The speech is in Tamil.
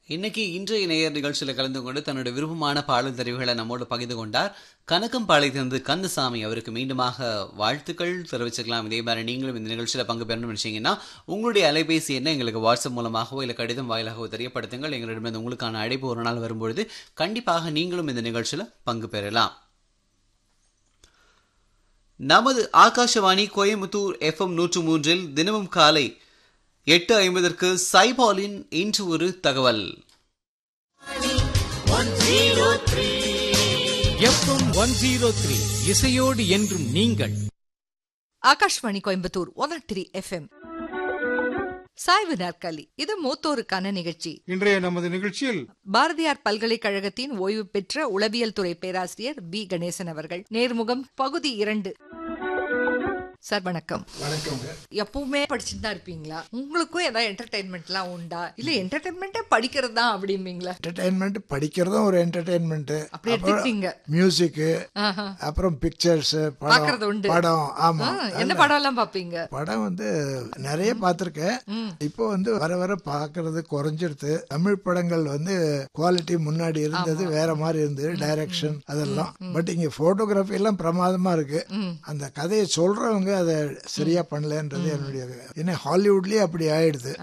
இன்னைக்கு இன்றைய நேயர் நிகழ்ச்சியில் கலந்து கொண்டு தன்னோட விருப்பமான பாடல் தெரிவுகளை நம்மோடு பகிர்ந்து கொண்டார் கனகம்பாளையத்திலிருந்து கந்தசாமி அவருக்கு மீண்டுமாக வாழ்த்துக்கள் தெரிவிச்சுக்கலாம் இதே மாதிரி நீங்களும் இந்த நிகழ்ச்சியில் பங்கு பெறணும்னு நினைச்சீங்கன்னா உங்களுடைய அலைபேசி என்ன எங்களுக்கு வாட்ஸ்அப் மூலமாகவோ இல்லை கடிதம் வாயிலாகவோ தெரியப்படுத்துங்கள் எங்களிடமிருந்து உங்களுக்கான அழைப்பு ஒரு நாள் வரும்பொழுது கண்டிப்பாக நீங்களும் இந்த நிகழ்ச்சியில் பங்கு பெறலாம் நமது ஆகாஷவாணி கோயம்புத்தூர் எஃப்எம் நூற்று மூன்றில் தினமும் காலை எட்டு ஐம்பதற்கு சைபாலின் இன்று ஒரு தகவல் எஃப்எம் ஒன் ஜீரோ த்ரீ இசையோடு என்றும் நீங்கள் Akashvani Coimbatore one three FM சாய்வு நாற்காலி இது மூத்தோருக்கான நிகழ்ச்சி இன்றைய நமது நிகழ்ச்சியில் பாரதியார் பல்கலைக்கழகத்தின் ஓய்வு பெற்ற உளவியல் துறை பேராசிரியர் பி கணேசன் அவர்கள் நேர்முகம் பகுதி இரண்டு சார் வணக்கம் வணக்கம் எப்பவுமே படிச்சுட்டு தான் இருப்பீங்களா உங்களுக்கும் ஏதாவது என்டர்டைன்மெண்ட்லாம் உண்டா இல்ல என்டர்டைன்மெண்ட்டே படிக்கிறது தான் அப்படிம்பீங்களா என்டர்டைன்மெண்ட் படிக்கிறதும் ஒரு என்டர்டைன்மெண்ட் அப்படி எடுத்துக்கிட்டீங்க மியூசிக்கு ஆஹா. அப்புறம் பிக்சர்ஸ் பார்க்கறது படம் உண்டு. படம் ஆமா ஆ, என்ன படம் எல்லாம் பாப்பீங்க படம் வந்து நிறைய பார்த்திருக்கேன் இப்போ வந்து வர வர பார்க்கிறது குறைஞ்சிருது தமிழ் படங்கள் வந்து குவாலிட்டி முன்னாடி இருந்தது வேற மாதிரி இருந்தது டைரக்ஷன் அதெல்லாம் பட் இங்க போட்டோகிராஃபி எல்லாம் பிரமாதமா இருக்கு அந்த கதையை சொல்றவங்க அதை சரியா பண்ணலன்றது என்னுடைய ஏன்னா ஹாலிவுட்லயே அப்படி ஆயிடுது